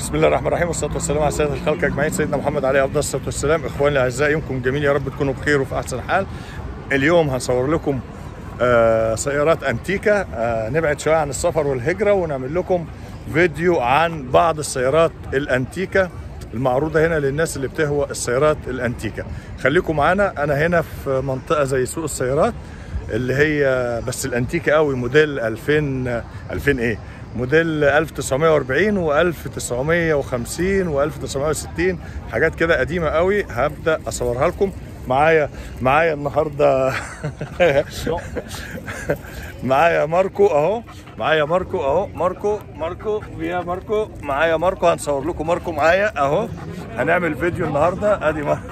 بسم الله الرحمن الرحيم والصلاه والسلام على سيد الخلق اجمعين سيدنا محمد عليه افضل الصلاه والسلام اخواني الاعزاء يومكم جميل يا رب تكونوا بخير وفي احسن حال اليوم هنصور لكم آه سيارات انتيكا آه نبعد شويه عن السفر والهجره ونعمل لكم فيديو عن بعض السيارات الانتيكا المعروضه هنا للناس اللي بتهوى السيارات الانتيكا خليكم معانا انا هنا في منطقه زي سوق السيارات اللي هي بس الانتيكا قوي موديل 2000 2000 ايه موديل 1940 و1950 و1960 حاجات كده قديمه قوي هبدا اصورها لكم معايا معايا النهارده معايا ماركو اهو معايا ماركو اهو ماركو ماركو يا ماركو معايا ماركو هنصور لكم ماركو معايا اهو هنعمل فيديو النهارده ادي مر...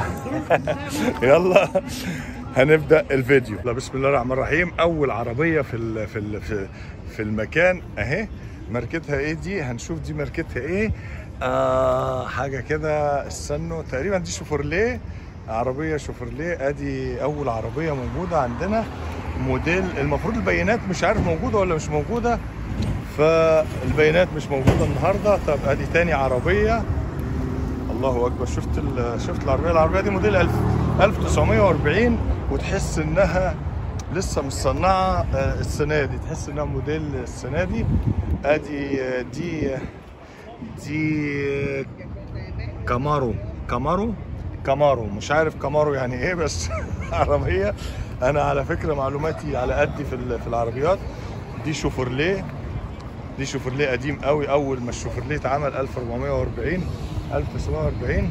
يلا هنبدا الفيديو لا بسم الله الرحمن الرحيم اول عربيه في ال في ال في, في المكان اهي ماركتها ايه دي هنشوف دي ماركتها ايه آه حاجه كده استنوا تقريبا دي شوفرليه عربيه شوفرليه ادي اول عربيه موجوده عندنا موديل المفروض البيانات مش عارف موجوده ولا مش موجوده فالبيانات مش موجوده النهارده طب ادي تاني عربيه الله اكبر شفت ال- شفت العربيه العربيه دي موديل 1000 1940 وتحس انها لسه مصنعه آه، السنه دي تحس انها موديل السنه دي ادي آه، دي آه، دي آه، كامارو كامارو كامارو مش عارف كامارو يعني ايه بس عربيه انا على فكره معلوماتي على قدي في ال- في العربيات دي شوفرليه دي شوفرليه قديم قوي اول ما الشوفرليه اتعمل 1440 1940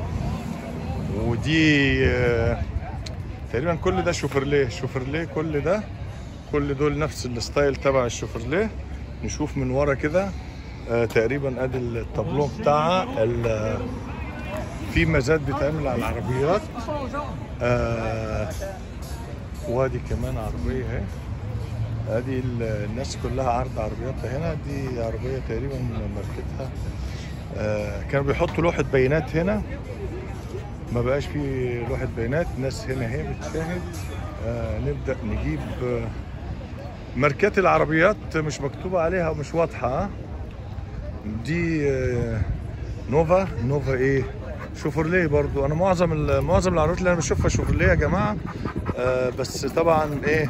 ودي آه، تقريبا كل ده شوفرليه شوفرليه كل ده كل دول نفس الستايل تبع الشوفرليه نشوف من ورا كده آه، تقريبا ادي التابلو بتاعها ال- في مزاد بيتعمل على العربيات آه وادي كمان عربيه اهي ادي ال- الناس كلها عرض عربياتها هنا دي عربيه تقريبا ماركتها آه كانوا بيحطوا لوحه بيانات هنا ما بقاش في لوحه بيانات الناس هنا اهي بتشاهد آه نبدا نجيب آه ماركات العربيات مش مكتوبه عليها ومش واضحه ها؟ دي آه نوفا نوفا ايه شوفرليه برضو انا معظم ال- معظم العربيات اللي انا بشوفها شوفرليه يا جماعه آه بس طبعا ايه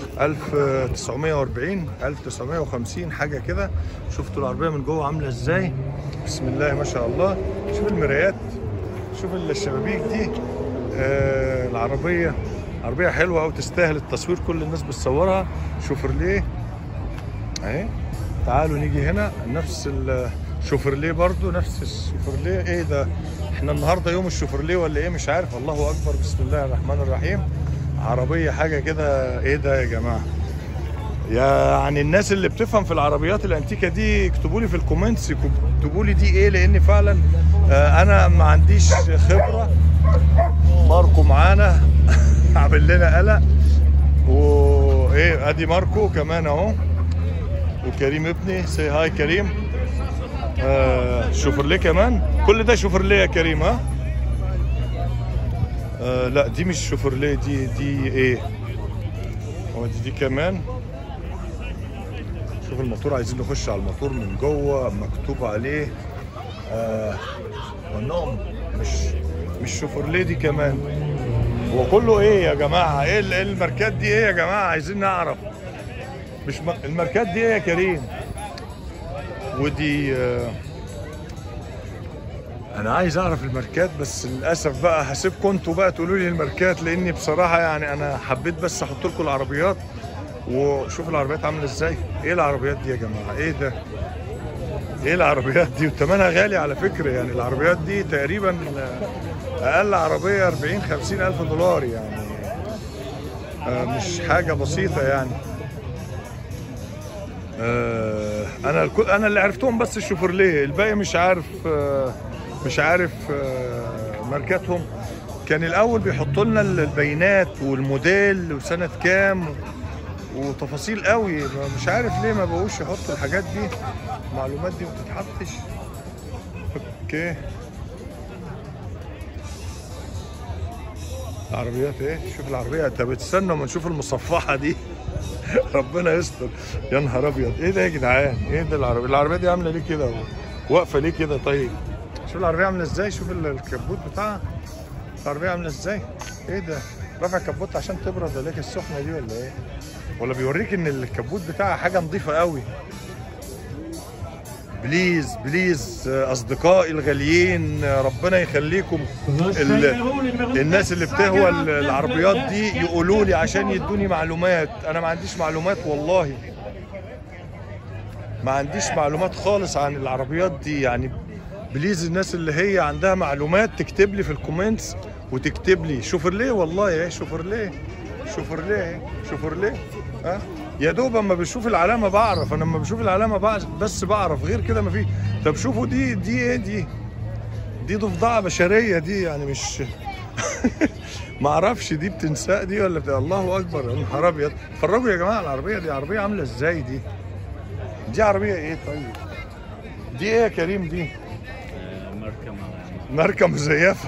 1940 1950 حاجه كده شفتوا العربيه من جوه عامله ازاي بسم الله ما شاء الله شوف المرايات شوف الشبابيك دي آه العربيه عربيه حلوه قوي تستاهل التصوير كل الناس بتصورها شوفرليه اهي تعالوا نيجي هنا نفس الشوفرليه برضو نفس الشوفرليه ايه ده احنا النهارده يوم الشوفرليه ولا ايه مش عارف الله اكبر بسم الله الرحمن الرحيم عربيه حاجه كده ايه ده يا جماعه يعني الناس اللي بتفهم في العربيات الانتيكه دي اكتبوا لي في الكومنتس اكتبوا لي دي ايه لان فعلا آه، انا ما عنديش خبره ماركو معانا عامل لنا قلق وايه ادي ماركو كمان اهو وكريم ابني سي هاي كريم آه شوفرليه كمان كل ده شوفرليه يا كريم ها آه لا دي مش شوفرليه دي دي ايه ودي دي كمان شوف الموتور عايزين نخش على الموتور من جوه مكتوب عليه آه ونوم مش مش شوفرليه دي كمان هو كله ايه يا جماعه ايه ال- إيه الماركات دي ايه يا جماعه عايزين نعرف مش م... الماركات دي ايه يا كريم ودي آه، انا عايز اعرف الماركات بس للاسف بقى هسيبكم انتوا بقى تقولوا لي الماركات لاني بصراحه يعني انا حبيت بس احط لكم العربيات وشوف العربيات عامله ازاي ايه العربيات دي يا جماعه ايه ده ايه العربيات دي وثمنها غالي على فكره يعني العربيات دي تقريبا اقل عربيه 40 50 الف دولار يعني آه، مش حاجه بسيطه يعني آه، انا الكل انا اللي عرفتهم بس الشوفرليه الباقي مش عارف آه، مش عارف آه، ماركاتهم كان الاول بيحطوا لنا البيانات والموديل وسنه كام وتفاصيل قوي مش عارف ليه ما بقوش يحطوا الحاجات دي المعلومات دي ما بتتحطش اوكي عربيات ايه شوف العربيه انت بتستنى ما نشوف المصفحه دي ربنا يستر يا نهار ابيض ايه ده يا جدعان ايه ده العربيه العربيه دي عامله ليه كده واقفه ليه كده طيب شوف العربيه عامله ازاي شوف ال- الكبوت بتاعها العربيه عامله ازاي ايه ده رافع الكبوت عشان تبرد ولا ايه السخنه دي ولا ايه ولا بيوريك ان الكبوت بتاعها حاجه نظيفه قوي بليز بليز اصدقائي الغاليين ربنا يخليكم ال- الناس اللي بتهوى ال- العربيات دي يقولوا لي عشان يدوني معلومات انا ما عنديش معلومات والله ما عنديش معلومات خالص عن العربيات دي يعني بليز الناس اللي هي عندها معلومات تكتب لي في الكومنتس وتكتب لي شوفرليه والله ايه شوفرليه شوفرليه شوفرليه ها يا دوب اما بشوف العلامه بعرف انا لما بشوف العلامه بعرف بس بعرف غير كده ما في طب شوفوا دي دي ايه دي دي ضفدعه بشريه دي يعني مش ما اعرفش دي بتنساق دي ولا بتاع الله اكبر يا نهار ابيض اتفرجوا يا جماعه على العربيه دي عربيه عامله ازاي دي دي عربيه ايه طيب دي ايه يا كريم دي ماركة ماركه مزيفه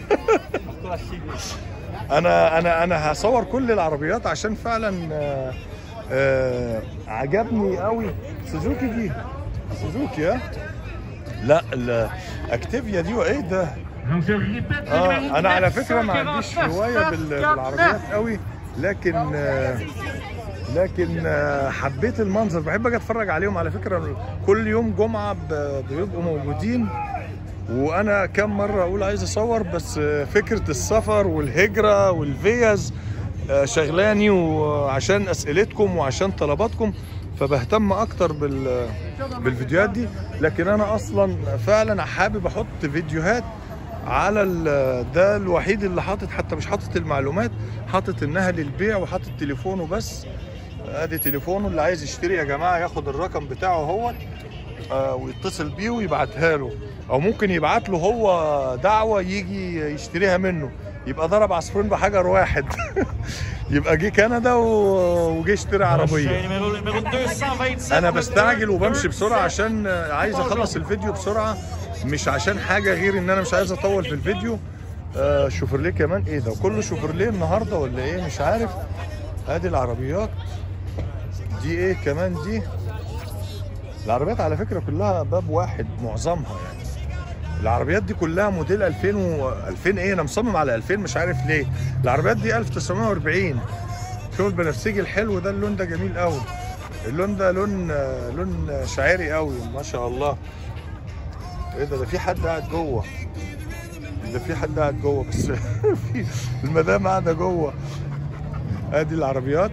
انا انا انا هصور كل العربيات عشان فعلا آه، آه، عجبني قوي سوزوكي دي سوزوكي ها لا الاكتيفيا دي وايه ده اه انا على فكره ما عنديش هوايه بال- بالعربيات قوي لكن آه، لكن آه، حبيت المنظر بحب اجي اتفرج عليهم على فكره كل يوم جمعه ب- بيبقوا موجودين وانا كم مره اقول عايز اصور بس آه، فكره السفر والهجره والفيز آه، شغلاني وعشان اسئلتكم وعشان طلباتكم فبهتم اكتر بال بالفيديوهات دي لكن انا اصلا فعلا حابب احط فيديوهات على ال- ده الوحيد اللي حاطط حتى مش حاطط المعلومات حاطط انها للبيع وحاطط تليفونه بس ادي تليفونه اللي عايز يشتري يا جماعه ياخد الرقم بتاعه هو آه، ويتصل بيه ويبعتها له او ممكن يبعت له هو دعوه يجي يشتريها منه يبقى ضرب عصفورين بحجر واحد يبقى جه كندا و- وجه اشتري عربيه انا بستعجل وبمشي بسرعه عشان آه، عايز اخلص الفيديو بسرعه مش عشان حاجه غير ان انا مش عايز اطول في الفيديو آه شوفرليه كمان ايه ده كله شوفرليه النهارده ولا ايه مش عارف ادي العربيات دي ايه كمان دي العربيات على فكره كلها باب واحد معظمها يعني العربيات دي كلها موديل 2000 و 2000 ايه انا مصمم على 2000 مش عارف ليه العربيات دي 1940 شوف البنفسجي الحلو ده اللون ده جميل قوي اللون ده لون آه، لون شاعري قوي ما شاء الله ايه ده ده في حد قاعد جوه ده في حد قاعد جوه بس في المدام قاعده جوه ادي العربيات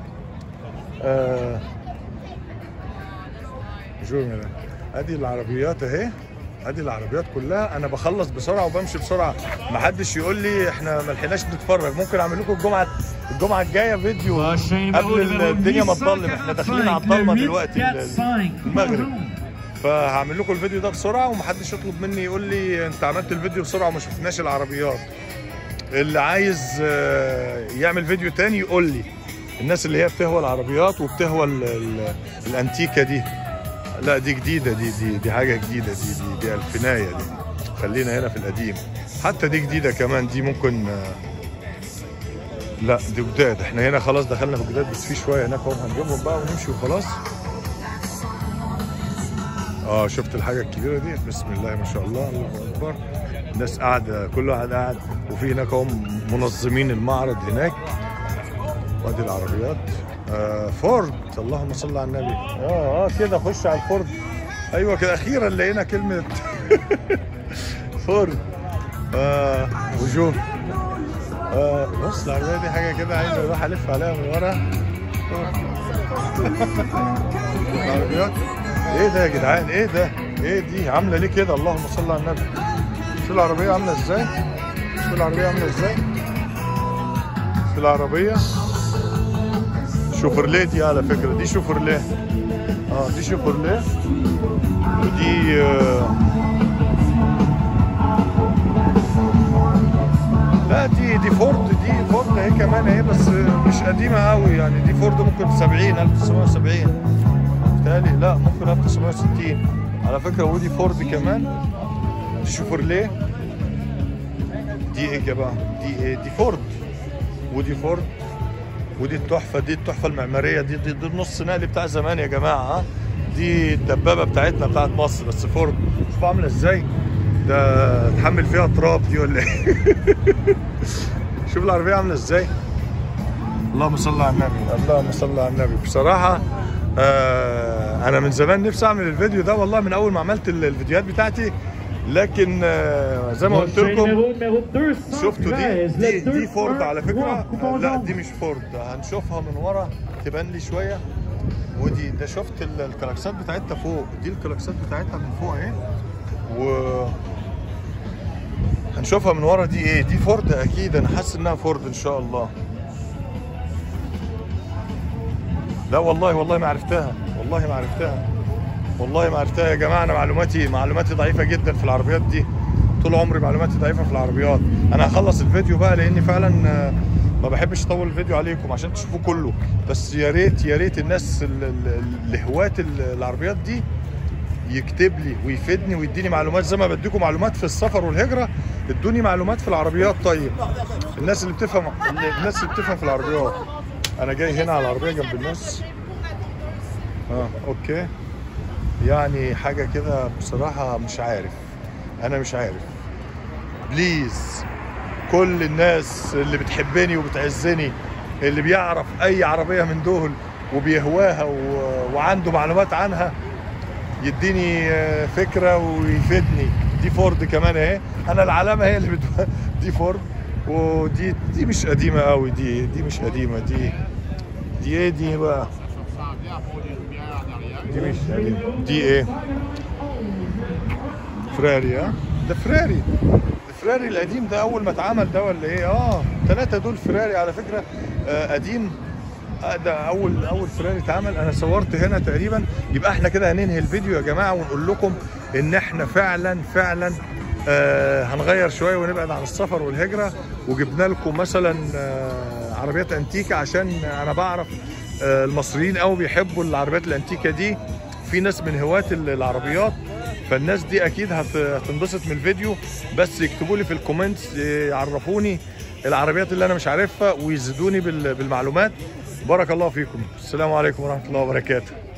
آه شوف يا مدام. ادي العربيات اهي ادي العربيات كلها انا بخلص بسرعه وبمشي بسرعه ما حدش يقول لي احنا ما لحقناش نتفرج ممكن اعمل لكم الجمعه الجمعه الجايه فيديو قبل ال- الدنيا ما تضلم احنا داخلين على الضلمه دلوقتي ال- ال- المغرب فهعمل لكم الفيديو ده بسرعه ومحدش يطلب مني يقول لي انت عملت الفيديو بسرعه وما شفناش العربيات اللي عايز آه، يعمل فيديو تاني يقول لي الناس اللي هي بتهوى العربيات وبتهوى ال- ال- الانتيكه دي لا دي جديده دي دي دي حاجه جديده دي دي دي الفنايه دي خلينا هنا في القديم حتى دي جديده كمان دي ممكن آه، لا دي جداد احنا هنا خلاص دخلنا في الجداد بس في شويه هناك اهو هنجيبهم بقى ونمشي وخلاص اه شفت الحاجه الكبيره دي بسم الله ما شاء الله الله اكبر الناس قاعده كل واحد قاعد وفي هناك هم منظمين المعرض هناك وادي العربيات آه فورد اللهم صل على النبي اه اه كده خش على الفورد ايوه كده اخيرا لقينا كلمه فورد آه وجوه آه بص العربيه دي حاجه كده عايز اروح الف عليها من ورا العربيات ايه ده يا جدعان ايه ده ايه دي عامله ليه كده اللهم صل على النبي شو العربيه عامله ازاي شو العربيه عامله ازاي شو العربيه شوفرليه دي على فكره دي شوفرليه اه دي شوفرليه ودي آه لا دي دي فورد دي فورد اهي كمان اهي بس مش قديمه قوي يعني دي فورد ممكن 70 1970 بالتالي لا ممكن 1960 على فكره ودي فورد كمان دي شوفرليه دي ايه يا جماعه دي ايه دي فورد ودي فورد ودي التحفه دي التحفه المعماريه دي دي, دي النص نقل بتاع زمان يا جماعه ها دي الدبابه بتاعتنا بتاعت مصر بس فورد شوف عامله ازاي ده تحمل فيها تراب دي ولا ايه شوف العربيه عامله ازاي اللهم صل على النبي اللهم صل على النبي بصراحه آه انا من زمان نفسي اعمل الفيديو ده والله من اول ما عملت ال- الفيديوهات بتاعتي لكن آه زي ما قلت لكم شفتوا دي دي, دي فورد على فكره آه، لا دي مش فورد هنشوفها من ورا تبان لي شويه ودي ده شفت ال- الكلاكسات بتاعتها فوق دي الكلاكسات بتاعتها من فوق اهي و هنشوفها من ورا دي ايه دي فورد اكيد انا حاسس انها فورد ان شاء الله لا والله والله ما عرفتها والله ما عرفتها والله ما عرفتها يا جماعه انا معلوماتي معلوماتي ضعيفه جدا في العربيات دي طول عمري معلوماتي ضعيفه في العربيات انا هخلص الفيديو بقى لاني فعلا آه، ما بحبش اطول الفيديو عليكم عشان تشوفوه كله بس يا ريت يا ريت الناس ال- ال- اللي هواة ال- العربيات دي يكتب لي ويفيدني ويديني معلومات زي ما بديكم معلومات في السفر والهجره ادوني معلومات في العربيات طيب الناس اللي بتفهم الناس اللي بتفهم في العربيات انا جاي هنا على العربيه جنب الناس اه اوكي يعني حاجه كده بصراحه مش عارف انا مش عارف بليز كل الناس اللي بتحبني وبتعزني اللي بيعرف اي عربيه من دول وبيهواها و... وعنده معلومات عنها يديني آه، فكره ويفيدني دي فورد كمان اهي انا العلامه هي اللي بت... دي فورد ودي دي مش قديمه قوي دي دي مش قديمه دي دي ايه دي بقى دي مش قديمه دي ايه فراري ها ده فراري الفراري القديم ده اول ما اتعمل ده ولا ايه اه ثلاثه دول فراري على فكره آه قديم آه ده اول اول فراري اتعمل انا صورت هنا تقريبا يبقى احنا كده هننهي الفيديو يا جماعه ونقول لكم ان احنا فعلا فعلا آه هنغير شويه ونبعد عن السفر والهجره وجبنا لكم مثلا آه عربيات انتيكه عشان انا بعرف آه المصريين قوي بيحبوا العربيات الانتيكه دي في ناس من هواة العربيات فالناس دي اكيد هت- هتنبسط من الفيديو بس يكتبوا لي في الكومنتس يعرفوني العربيات اللي انا مش عارفها ويزيدوني بال- بالمعلومات بارك الله فيكم السلام عليكم ورحمه الله وبركاته